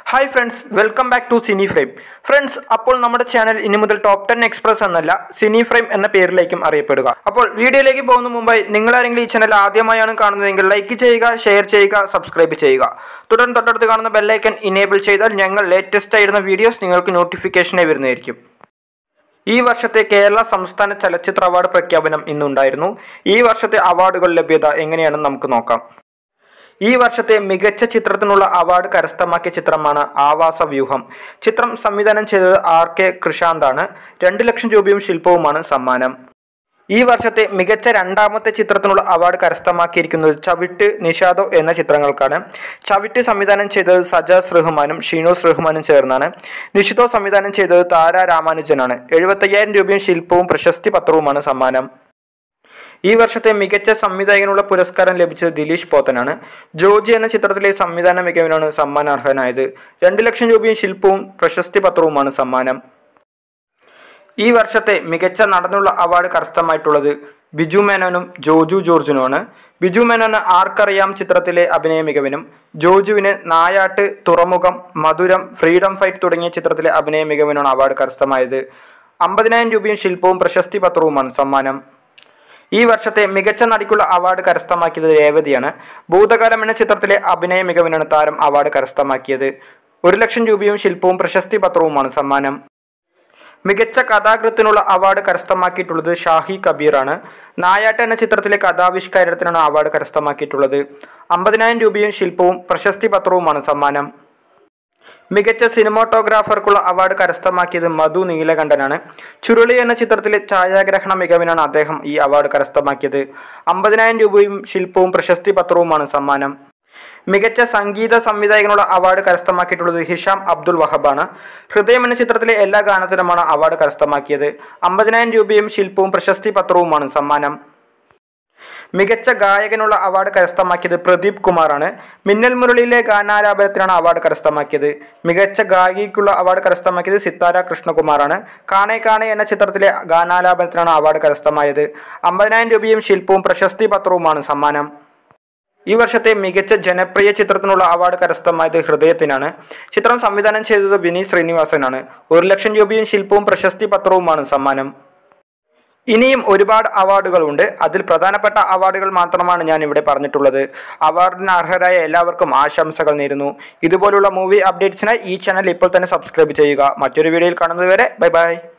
hi friends welcome back to cine frame friends അപ്പോൾ നമ്മുടെ channel ഇനി മുതൽ ടോപ്പ് ടെൻ എക്സ്പ്രസ് എന്നല്ല സിനി ഫ്രെയിം എന്ന പേരിലേക്കും അറിയപ്പെടുക അപ്പോൾ വീഡിയോയിലേക്ക് പോകുന്ന മുമ്പായി നിങ്ങളാരെങ്കിലും ഈ ചാനൽ ആദ്യമായാണ് കാണുന്നതെങ്കിൽ ലൈക്ക് ചെയ്യുക ഷെയർ ചെയ്യുക സബ്സ്ക്രൈബ് ചെയ്യുക തുടർന്ന് തൊട്ടടുത്ത് കാണുന്ന ബെല്ലൈക്കൻ ഇനേബിൾ ചെയ്താൽ ഞങ്ങൾ ലേറ്റസ്റ്റ് ആയിരുന്ന വീഡിയോസ് നിങ്ങൾക്ക് നോട്ടിഫിക്കേഷനായി വരുന്നതായിരിക്കും ഈ വർഷത്തെ കേരള സംസ്ഥാന ചലച്ചിത്ര അവാർഡ് പ്രഖ്യാപനം ഇന്നുണ്ടായിരുന്നു ഈ വർഷത്തെ അവാർഡുകൾ ലഭ്യത എങ്ങനെയാണെന്ന് നമുക്ക് നോക്കാം ഈ വർഷത്തെ മികച്ച ചിത്രത്തിനുള്ള അവാർഡ് കരസ്ഥമാക്കിയ ചിത്രമാണ് ആവാസ വ്യൂഹം ചിത്രം സംവിധാനം ചെയ്തത് ആർ കെ കൃഷാന്താണ് രണ്ട് ലക്ഷം രൂപയും ശില്പവുമാണ് സമ്മാനം ഈ വർഷത്തെ മികച്ച രണ്ടാമത്തെ ചിത്രത്തിനുള്ള അവാർഡ് കരസ്ഥമാക്കിയിരിക്കുന്നത് ചവിട്ട് നിഷാദോ എന്ന ചിത്രങ്ങൾക്കാണ് ചവിട്ട് സംവിധാനം ചെയ്തത് സജാസ് റഹ്മാനും ഷീനോസ് റഹ്മാനും ചേർന്നാണ് നിഷിതോ സംവിധാനം ചെയ്തത് താര രാമാനുജനാണ് എഴുപത്തയ്യായിരം രൂപയും ശില്പവും പ്രശസ്തി പത്രവുമാണ് സമ്മാനം ഈ വർഷത്തെ മികച്ച സംവിധായകനുള്ള പുരസ്കാരം ലഭിച്ചത് ദിലീഷ് പോത്തനാണ് ജോജി എന്ന ചിത്രത്തിലെ സംവിധാന മികവിനാണ് സമ്മാനാർഹനായത് രണ്ട് ലക്ഷം രൂപയും ശില്പവും പ്രശസ്തി പത്രവുമാണ് സമ്മാനം ഈ വർഷത്തെ മികച്ച നടനുള്ള അവാർഡ് കരസ്ഥമായിട്ടുള്ളത് ബിജു മേനോനും ജോജു ജോർജിനുമാണ് ബിജു മേനോന് ആർക്കറിയാം ചിത്രത്തിലെ അഭിനയ മികവിനും ജോജുവിന് നായാട്ട് തുറമുഖം മധുരം ഫ്രീഡം ഫൈറ്റ് തുടങ്ങിയ ചിത്രത്തിലെ അഭിനയ മികവിനാണ് അവാർഡ് കരസ്ഥമായത് അമ്പതിനായിരം രൂപയും ശില്പവും പ്രശസ്തി പത്രവുമാണ് സമ്മാനം ഈ വർഷത്തെ മികച്ച നടിക്കുള്ള അവാർഡ് കരസ്ഥമാക്കിയത് രേവതിയാണ് ഭൂതകാലം എന്ന ചിത്രത്തിലെ അഭിനയ മികവിനാണ് താരം അവാർഡ് കരസ്ഥമാക്കിയത് ഒരു ലക്ഷം രൂപയും ശില്പവും പ്രശസ്തി പത്രവുമാണ് സമ്മാനം മികച്ച കഥാകൃത്തിനുള്ള അവാർഡ് കരസ്ഥമാക്കിയിട്ടുള്ളത് ഷാഹി കബീറാണ് നായാട്ട് എന്ന ചിത്രത്തിലെ കഥാവിഷ്കാരത്തിനാണ് അവാർഡ് കരസ്ഥമാക്കിയിട്ടുള്ളത് അമ്പതിനായിരം രൂപയും ശില്പവും പ്രശസ്തി പത്രവുമാണ് സമ്മാനം മികച്ച സിനിമാറ്റോഗ്രാഫർക്കുള്ള അവാർഡ് കരസ്ഥമാക്കിയത് മധു നീലകണ്ഠനാണ് ചുരുളി എന്ന ചിത്രത്തിലെ ഛായാഗ്രഹണ മികവിനാണ് അദ്ദേഹം ഈ അവാർഡ് കരസ്ഥമാക്കിയത് അമ്പതിനായിരം രൂപയും ശില്പവും പ്രശസ്തി പത്രവുമാണ് സമ്മാനം മികച്ച സംഗീത സംവിധായകനുള്ള അവാർഡ് കരസ്ഥമാക്കിയിട്ടുള്ളത് ഹിഷാം അബ്ദുൽ വഹബാണ് ഹൃദയം എന്ന ചിത്രത്തിലെ എല്ലാ ഗാനത്തിനുമാണ് അവാർഡ് കരസ്ഥമാക്കിയത് അമ്പതിനായിരം രൂപയും ശില്പവും പ്രശസ്തി പത്രവുമാണ് സമ്മാനം മികച്ച ഗായകനുള്ള അവാർഡ് കരസ്ഥമാക്കിയത് പ്രദീപ് കുമാറാണ് മിന്നൽ മുരളിയിലെ ഗാനാലാപനത്തിനാണ് അവാർഡ് കരസ്ഥമാക്കിയത് മികച്ച ഗായികയ്ക്കുള്ള അവാർഡ് കരസ്ഥമാക്കിയത് സിത്താര കൃഷ്ണകുമാറാണ് കാണേ കാണേ എന്ന ചിത്രത്തിലെ ഗാനാലാപനത്തിനാണ് അവാർഡ് കരസ്ഥമായത് അമ്പതിനായിരം രൂപയും ശില്പവും പ്രശസ്തി പത്രവുമാണ് സമ്മാനം ഈ വർഷത്തെ മികച്ച ജനപ്രിയ ചിത്രത്തിനുള്ള അവാർഡ് കരസ്ഥമായത് ഹൃദയത്തിനാണ് ചിത്രം സംവിധാനം ചെയ്തത് വിനീത് ശ്രീനിവാസനാണ് ഒരു ലക്ഷം രൂപയും ശില്പവും പ്രശസ്തി പത്രവുമാണ് സമ്മാനം ഇനിയും ഒരുപാട് അവാർഡുകളുണ്ട് അതിൽ പ്രധാനപ്പെട്ട അവാർഡുകൾ മാത്രമാണ് ഞാൻ ഇവിടെ പറഞ്ഞിട്ടുള്ളത് അവാർഡിന് അർഹരായ എല്ലാവർക്കും ആശംസകൾ നേരുന്നു ഇതുപോലുള്ള മൂവി അപ്ഡേറ്റ്സിനായി ഈ ചാനൽ ഇപ്പോൾ തന്നെ സബ്സ്ക്രൈബ് ചെയ്യുക മറ്റൊരു വീഡിയോയിൽ കാണുന്നതുവരെ ബൈ ബൈ